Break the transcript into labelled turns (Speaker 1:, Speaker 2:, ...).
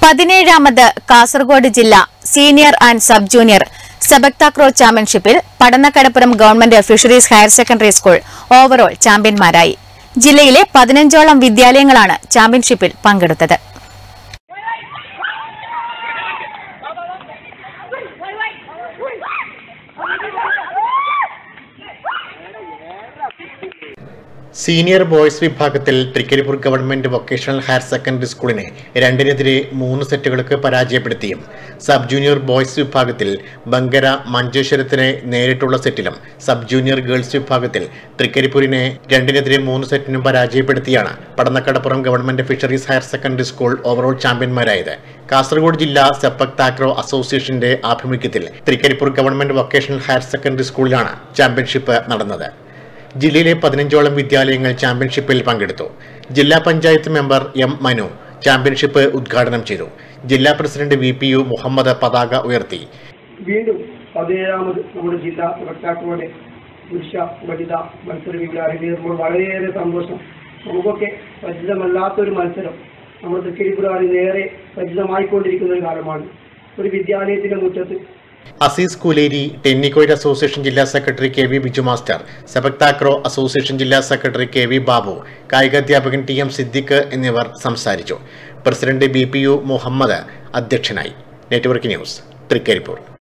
Speaker 1: പതിനേഴാമത് കാസർഗോഡ് ജില്ല senior and sub junior sepaktakraw ചാമ്പ്യൻഷിപ്പിൽ Padannakadappuram government fisheries higher secondary school overall ചാമ്പ്യന്മാരായി ജില്ലയിലെ പതിനഞ്ചോളം വിദ്യാലയങ്ങളാണ് ചാമ്പ്യൻഷിപ്പിൽ പങ്കെടുത്തത്
Speaker 2: സീനിയർ ബോയ്സ് വിഭാഗത്തിൽ Thrikaripur government vocational higher secondary സ്കൂളിനെ രണ്ടിനെതിരെ മൂന്ന് സെറ്റുകൾക്ക് പരാജയപ്പെടുത്തിയും സബ് ജൂനിയർ ബോയ്സ് വിഭാഗത്തിൽ ബങ്കര മഞ്ചേശ്വരത്തിനെ നേരിട്ടുള്ള സെറ്റിലും സബ് ജൂനിയർ ഗേൾസ് വിഭാഗത്തിൽ തൃക്കരിപ്പൂരിനെ രണ്ടിനെതിരെ മൂന്ന് സെറ്റിനും പരാജയപ്പെടുത്തിയാണ് Padannakadappuram government fisheries higher secondary school overall ചാമ്പ്യന്മാരായത് കാസർഗോഡ് ജില്ലാ സെപ്പക് താക്രോ അസോസിയേഷന്റെ ആഭിമുഖ്യത്തിൽ Thrikaripur government vocational higher secondary സ്കൂളിലാണ് ചാമ്പ്യൻഷിപ്പ് നടന്നത് ജില്ലയിലെ പതിനഞ്ചോളം വിദ്യാലയങ്ങൾ ചാമ്പ്യൻഷിപ്പിൽ പങ്കെടുത്തു ജില്ലാ panchayat member M Manu championship ഉദ്ഘാടനം ചെയ്തു ജില്ലാ president V P U Muhammad പതാക ഉയർത്തി
Speaker 3: വീണ്ടും പതിനേഴാമത് നമ്മുടെ ജില്ലാ വക്താക്കളുടെ പുരുഷ വനിത മത്സരം ഇവിടെ അരങ്ങേറുമ്പോൾ വളരെയേറെ സന്തോഷം നമുക്കൊക്കെ പരിചിതമല്ലാത്തൊരു മത്സരം നമ്മുടെ തൃക്കരിപ്പുരാറിൽ ഏറെ പരിചിതമായിക്കൊണ്ടിരിക്കുന്ന ഒരു കാലമാണ് ഒരു വിദ്യാലയത്തിന്റെ മുറ്റത്ത്
Speaker 2: അസീസ് കുലേരി ടെന്നിക്കോയിറ്റ് അസോസിയേഷൻ ജില്ലാ secretary K V Biju master sepaktakraw association ജില്ലാ സെക്രട്ടറി കെ വി ബാബു കായികാധ്യാപകൻ ടി എം സിദ്ദിഖ് എന്നിവർ സംസാരിച്ചു president B P U Muhammad അധ്യക്ഷനായി നെറ്റ്വർക്ക് ന്യൂസ് തൃക്കരിപ്പൂർ